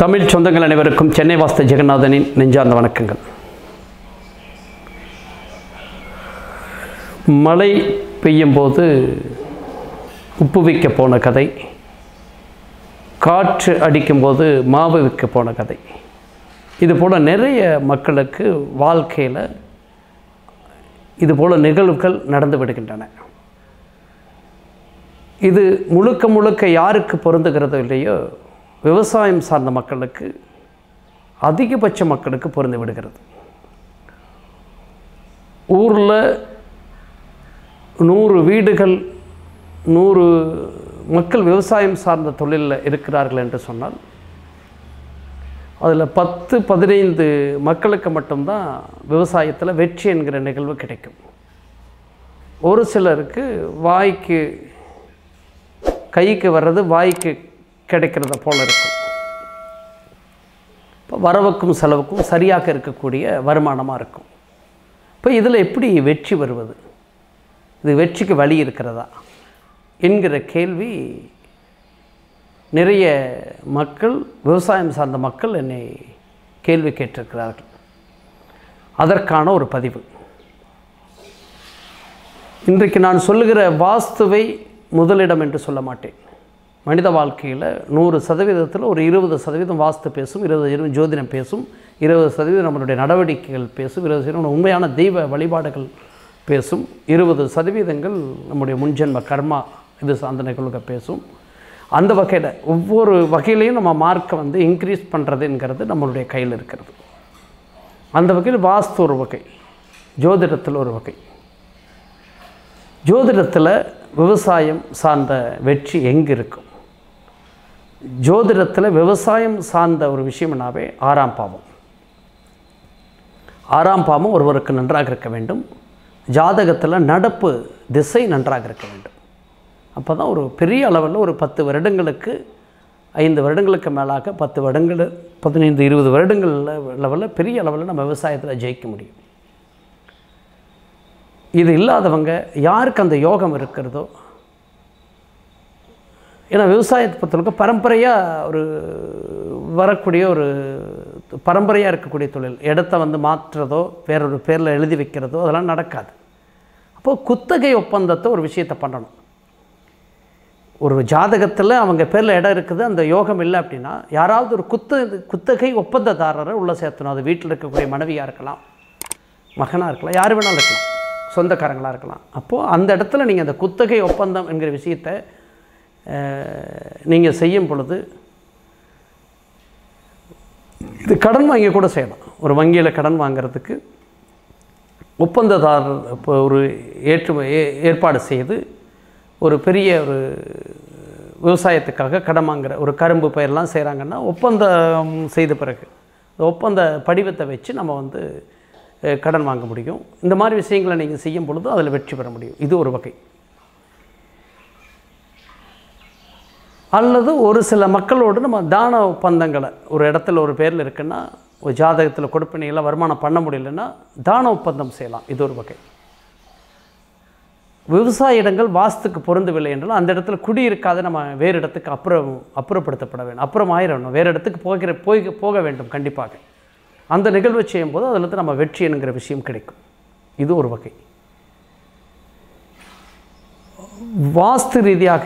தமிழ் சொந்தங்கள் அனைவருக்கும் சென்னை வாஸ்து ஜெகநாதனின் நெஞ்சார்ந்த வணக்கங்கள் மழை பெய்யும் போது உப்பு விற்க போன கதை காற்று அடிக்கும்போது மாவு விற்க போன கதை இது போல் நிறைய மக்களுக்கு வாழ்க்கையில் இது போல் நிகழ்வுகள் நடந்து விடுகின்றன இது முழுக்க முழுக்க யாருக்கு பொருந்துகிறதோ இல்லையோ விவசாயம் சார்ந்த மக்களுக்கு அதிகபட்ச மக்களுக்கு பொருந்து விடுகிறது ஊரில் நூறு வீடுகள் நூறு மக்கள் விவசாயம் சார்ந்த தொழிலில் இருக்கிறார்கள் என்று சொன்னால் அதில் பத்து பதினைந்து மக்களுக்கு மட்டும்தான் விவசாயத்தில் வெற்றி என்கிற நிகழ்வு கிடைக்கும் ஒரு சிலருக்கு வாய்க்கு கைக்கு வர்றது வாய்க்கு கிடைக்கிறத போல இருக்கும் இப்போ வரவுக்கும் செலவுக்கும் சரியாக இருக்கக்கூடிய வருமானமாக இருக்கும் இப்போ இதில் எப்படி வெற்றி வருவது இது வெற்றிக்கு வழி இருக்கிறதா என்கிற கேள்வி நிறைய மக்கள் விவசாயம் சார்ந்த மக்கள் என்னை கேள்வி கேட்டிருக்கிறார்கள் அதற்கான ஒரு பதிவு இன்றைக்கு நான் சொல்லுகிற வாஸ்துவை முதலிடம் என்று சொல்ல மாட்டேன் மனித வாழ்க்கையில் நூறு சதவீதத்தில் ஒரு இருபது சதவீதம் வாஸ்து பேசும் இருபது இருபது ஜோதிடம் பேசும் இருபது சதவீதம் நம்மளுடைய நடவடிக்கைகள் பேசும் இருபது சதவீதம் உண்மையான தெய்வ வழிபாடுகள் பேசும் இருபது சதவீதங்கள் நம்முடைய முன்ஜென்ம கர்மா இது சார்ந்த நிகழ்வுகள் பேசும் அந்த வகையில் ஒவ்வொரு வகையிலையும் நம்ம மார்க்கை வந்து இன்க்ரீஸ் பண்ணுறதுங்கிறது நம்மளுடைய கையில் இருக்கிறது அந்த வகையில் வாஸ்து ஒரு வகை ஜோதிடத்தில் ஒரு வகை ஜோதிடத்தில் விவசாயம் சார்ந்த வெற்றி எங்கே இருக்கும் ஜோதிடத்தில் விவசாயம் சார்ந்த ஒரு விஷயம்னாவே ஆறாம் பாவம் ஆறாம் பாவம் ஒருவருக்கு நன்றாக இருக்க வேண்டும் ஜாதகத்தில் நடப்பு திசை நன்றாக இருக்க வேண்டும் அப்போ தான் ஒரு பெரிய அளவில் ஒரு பத்து வருடங்களுக்கு ஐந்து வருடங்களுக்கு மேலாக பத்து வருடங்கள் பதினைந்து இருபது வருடங்கள் லெவலில் பெரிய அளவில் நம்ம விவசாயத்தில் ஜெயிக்க முடியும் இது இல்லாதவங்க யாருக்கு அந்த யோகம் இருக்கிறதோ ஏன்னா விவசாயத்தை பொறுத்தளவுக்கு பரம்பரையாக ஒரு வரக்கூடிய ஒரு பரம்பரையாக இருக்கக்கூடிய தொழில் இடத்த வந்து மாற்றுறதோ வேறொரு பேரில் எழுதி வைக்கிறதோ அதெல்லாம் நடக்காது அப்போது குத்தகை ஒப்பந்தத்தை ஒரு விஷயத்தை பண்ணணும் ஒரு ஜாதகத்தில் அவங்க பேரில் இடம் இருக்குது அந்த யோகம் இல்லை அப்படின்னா யாராவது ஒரு குத்த குத்தகை ஒப்பந்ததாரரை உள்ளே சேர்த்தணும் அது வீட்டில் இருக்கக்கூடிய மனைவியாக இருக்கலாம் மகனாக இருக்கலாம் யார் வேணாலும் இருக்கலாம் சொந்தக்காரங்களாக இருக்கலாம் அப்போது அந்த இடத்துல நீங்கள் அந்த குத்தகை ஒப்பந்தம் என்கிற விஷயத்தை நீங்கள் செய்யும் பொழுது இது கடன் வாங்கி கூட செய்யலாம் ஒரு வங்கியில் கடன் வாங்கிறதுக்கு ஒப்பந்ததாரர் இப்போ ஒரு ஏற்று ஏ- ஏற்பாடு செய்து ஒரு பெரிய ஒரு விவசாயத்துக்காக கடன் வாங்குற ஒரு கரும்பு பயிரெலாம் செய்கிறாங்கன்னா ஒப்பந்தம் செய்த பிறகு இந்த ஒப்பந்த படிவத்தை வச்சு நம்ம வந்து அஹ், கடன் வாங்க முடியும் இந்த மாதிரி விஷயங்களை நீங்கள் செய்யும் பொழுது அதில் வெற்றி பெற முடியும் இது ஒரு வகை அல்லது ஒரு சில மக்களோடு நம்ம தான ஒப்பந்தங்களை ஒரு இடத்துல ஒரு பேரில் இருக்குன்னா ஒரு ஜாதகத்தில் கொடுப்பினையில் வருமானம் பண்ண முடியலன்னா தான ஒப்பந்தம் செய்யலாம் இது ஒரு வகை விவசாய இடங்கள் வாஸ்துக்கு பொருந்தவில்லை என்றால் அந்த இடத்துல குடியிருக்காத நம்ம வேறு இடத்துக்கு அப்புறம் அப்புறப்படுத்தப்பட வேண்டும் அப்புறம் ஆயிடணும் வேறு இடத்துக்கு போகிற போய் போக வேண்டும் கண்டிப்பாக அந்த நிகழ்வை செய்யும்போது அதிலிருந்து நம்ம வெற்றி என்கிற விஷயம் கிடைக்கும் இது ஒரு வகை வாஸ்து ரீதியாக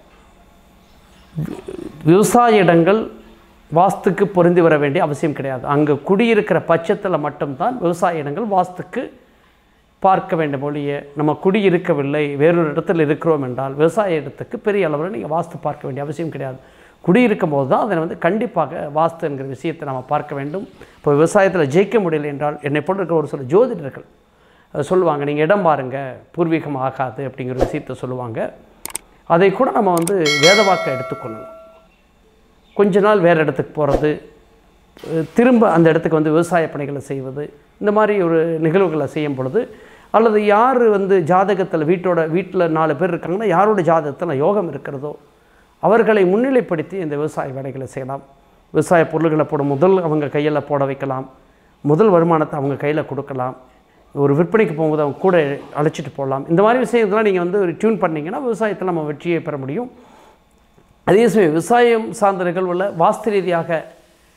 வி- விவசாய இடங்கள் வாஸ்துக்கு பொருந்தி வர வேண்டிய அவசியம் கிடையாது அங்கே குடியிருக்கிற பட்சத்தில் மட்டும்தான் விவசாய இடங்கள் வாஸ்துக்கு பார்க்க வேண்டும் ஒழிய நம்ம குடியிருக்கவில்லை வேறொரு இடத்துல இருக்கிறோம் என்றால் விவசாய இடத்துக்கு பெரிய அளவில் நீங்கள் வாஸ்து பார்க்க வேண்டிய அவசியம் கிடையாது குடியிருக்கும் போது தான் அதை வந்து கண்டிப்பாக வாஸ்து என்கிற விஷயத்தை நம்ம பார்க்க வேண்டும் இப்போ விவசாயத்தில் ஜெயிக்க முடியல என்றால் என்னை போல இருக்கிற ஒரு சில ஜோதிடர்கள் அஹ், சொல்லுவாங்க நீங்கள் இடம் பாருங்க பூர்வீகம் ஆகாது அப்படிங்கிற விஷயத்தை சொல்லுவாங்க அதை கூட நம்ம வந்து வேதவாக்க எடுத்துக்கொள்ளலாம் கொஞ்ச நாள் வேறு இடத்துக்கு போகிறது திரும்ப அந்த இடத்துக்கு வந்து விவசாய பணிகளை செய்வது இந்த மாதிரி ஒரு நிகழ்வுகளை செய்யும் பொழுது அல்லது யார் வந்து ஜாதகத்தில் வீட்டோட வீட்டில் நாலு பேர் இருக்காங்கன்னா யாரோட ஜாதகத்தில் யோகம் இருக்கிறதோ அவர்களை முன்னிலைப்படுத்தி இந்த விவசாய வேலைகளை செய்யலாம் விவசாய பொருள்களை போட முதல் அவங்க கையில் போட வைக்கலாம் முதல் வருமானத்தை அவங்க கையில் கொடுக்கலாம் ஒரு விற்பனைக்கு போகும்போது அவங்க கூட அழைச்சிட்டு போகலாம் இந்த மாதிரி விஷயத்தெல்லாம் நீங்கள் வந்து ஒரு டியூன் பண்ணிங்கன்னா விவசாயத்தில் நம்ம வெற்றியை பெற முடியும் அதே சமயம் விவசாயம் சார்ந்த நிகழ்வில் வாஸ்து ரீதியாக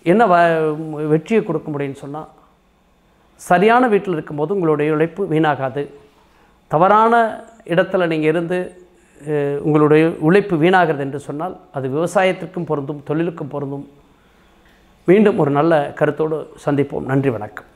என்ன வ வெற்றியை கொடுக்க முடியும்னு சொன்னால் சரியான வீட்டில் இருக்கும்போது உங்களுடைய உழைப்பு வீணாகாது தவறான இடத்துல நீங்கள் இருந்து அஹ், உங்களுடைய உழைப்பு வீணாகிறது என்று சொன்னால் அது விவசாயத்திற்கும் பொருந்தும் தொழிலுக்கும் பொருந்தும் மீண்டும் ஒரு நல்ல கருத்தோடு சந்திப்போம் நன்றி வணக்கம்